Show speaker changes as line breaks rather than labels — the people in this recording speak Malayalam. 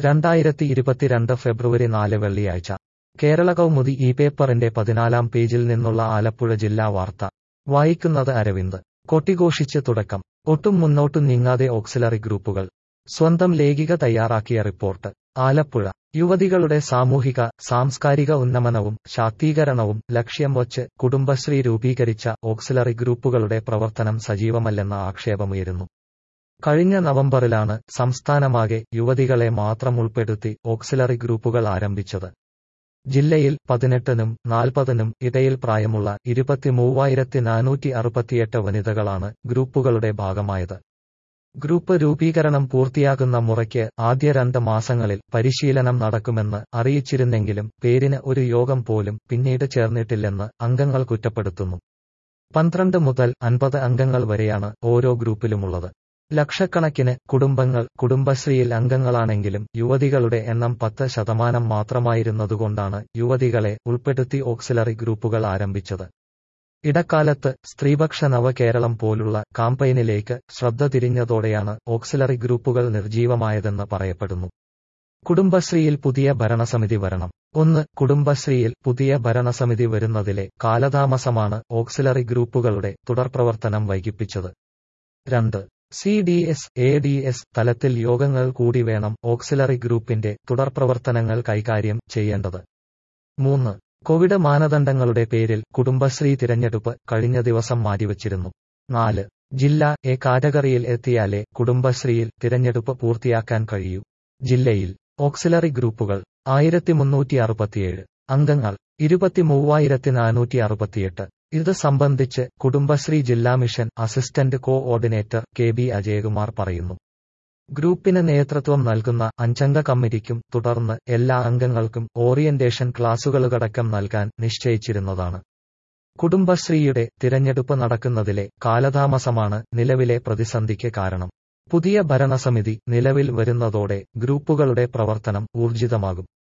രണ്ടായിരത്തി ഇരുപത്തിരണ്ട് ഫെബ്രുവരി നാല് വെള്ളിയാഴ്ച കേരള കൗമുദി ഈ പേപ്പറിന്റെ പതിനാലാം പേജിൽ നിന്നുള്ള ആലപ്പുഴ ജില്ലാ വാർത്ത വായിക്കുന്നത് അരവിന്ദ് കൊട്ടിഘോഷിച്ച് തുടക്കം ഒട്ടും മുന്നോട്ടു നീങ്ങാതെ ഓക്സിലറി ഗ്രൂപ്പുകൾ സ്വന്തം ലേഖിക തയ്യാറാക്കിയ റിപ്പോർട്ട് ആലപ്പുഴ യുവതികളുടെ സാമൂഹിക സാംസ്കാരിക ഉന്നമനവും ശാക്തീകരണവും ലക്ഷ്യം വച്ച് കുടുംബശ്രീ രൂപീകരിച്ച ഓക്സിലറി ഗ്രൂപ്പുകളുടെ പ്രവർത്തനം സജീവമല്ലെന്ന ആക്ഷേപമുയരുന്നു കഴിഞ്ഞ നവംബറിലാണ് സംസ്ഥാനമാകെ യുവതികളെ മാത്രം ഉൾപ്പെടുത്തി ഓക്സിലറി ഗ്രൂപ്പുകൾ ആരംഭിച്ചത് ജില്ലയിൽ പതിനെട്ടിനും നാൽപ്പതിനും ഇടയിൽ പ്രായമുള്ള ഇരുപത്തിമൂവായിരത്തി നാനൂറ്റി അറുപത്തിയെട്ട് വനിതകളാണ് ഗ്രൂപ്പുകളുടെ ഭാഗമായത് ഗ്രൂപ്പ് രൂപീകരണം പൂർത്തിയാകുന്ന മുറയ്ക്ക് ആദ്യ രണ്ട് മാസങ്ങളിൽ പരിശീലനം നടക്കുമെന്ന് അറിയിച്ചിരുന്നെങ്കിലും പേരിന് ഒരു യോഗം പോലും പിന്നീട് ചേർന്നിട്ടില്ലെന്ന് അംഗങ്ങൾ കുറ്റപ്പെടുത്തുന്നു പന്ത്രണ്ട് മുതൽ അൻപത് അംഗങ്ങൾ വരെയാണ് ഓരോ ഗ്രൂപ്പിലുമുള്ളത് ലക്ഷക്കണക്കിന് കുടുംബങ്ങൾ കുടുംബശ്രീയിൽ അംഗങ്ങളാണെങ്കിലും യുവതികളുടെ എണ്ണം പത്ത് ശതമാനം മാത്രമായിരുന്നതുകൊണ്ടാണ് യുവതികളെ ഉൾപ്പെടുത്തി ഓക്സിലറി ഗ്രൂപ്പുകൾ ആരംഭിച്ചത് ഇടക്കാലത്ത് സ്ത്രീപക്ഷ നവകേരളം പോലുള്ള കാമ്പയിനിലേക്ക് ശ്രദ്ധ തിരിഞ്ഞതോടെയാണ് ഓക്സിലറി ഗ്രൂപ്പുകൾ നിർജീവമായതെന്ന് പറയപ്പെടുന്നു കുടുംബശ്രീയിൽ പുതിയ ഭരണസമിതി വരണം ഒന്ന് കുടുംബശ്രീയിൽ പുതിയ ഭരണസമിതി വരുന്നതിലെ കാലതാമസമാണ് ഓക്സിലറി ഗ്രൂപ്പുകളുടെ തുടർപ്രവർത്തനം വൈകിപ്പിച്ചത് രണ്ട് C D S A D S തലത്തിൽ യോഗങ്ങൾ കൂടി വേണം ഓക്സിലറി ഗ്രൂപ്പിന്റെ തുടർപ്രവർത്തനങ്ങൾ കൈകാര്യം ചെയ്യേണ്ടത് മൂന്ന് കോവിഡ് മാനദണ്ഡങ്ങളുടെ പേരിൽ കുടുംബശ്രീ തിരഞ്ഞെടുപ്പ് കഴിഞ്ഞ ദിവസം മാറ്റിവച്ചിരുന്നു നാല് ജില്ല എ കാറ്റഗറിയിൽ എത്തിയാലേ കുടുംബശ്രീയിൽ തിരഞ്ഞെടുപ്പ് പൂർത്തിയാക്കാൻ കഴിയൂ ജില്ലയിൽ ഓക്സിലറി ഗ്രൂപ്പുകൾ ആയിരത്തി മുന്നൂറ്റി അറുപത്തിയേഴ് അംഗങ്ങൾ ഇരുപത്തിമൂവായിരത്തി നാനൂറ്റി അറുപത്തിയെട്ട് ഇത് സംബന്ധിച്ച് കുടുംബശ്രീ ജില്ലാ mission assistant coordinator K B Ajayakumar പറയുന്നു ഗ്രൂപ്പിന് നേതൃത്വം നൽകുന്ന അഞ്ചംഗ കമ്മിറ്റിക്കും തുടർന്ന് എല്ലാ അംഗങ്ങൾക്കും ഓറിയന്റേഷൻ ക്ലാസുകളുടക്കം നൽകാൻ നിശ്ചയിച്ചിരുന്നതാണ് കുടുംബശ്രീയുടെ തിരഞ്ഞെടുപ്പ് നടക്കുന്നതിലെ കാലതാമസമാണ് നിലവിലെ പ്രതിസന്ധിക്ക് കാരണം പുതിയ ഭരണസമിതി നിലവിൽ വരുന്നതോടെ ഗ്രൂപ്പുകളുടെ പ്രവർത്തനം ഊർജിതമാകും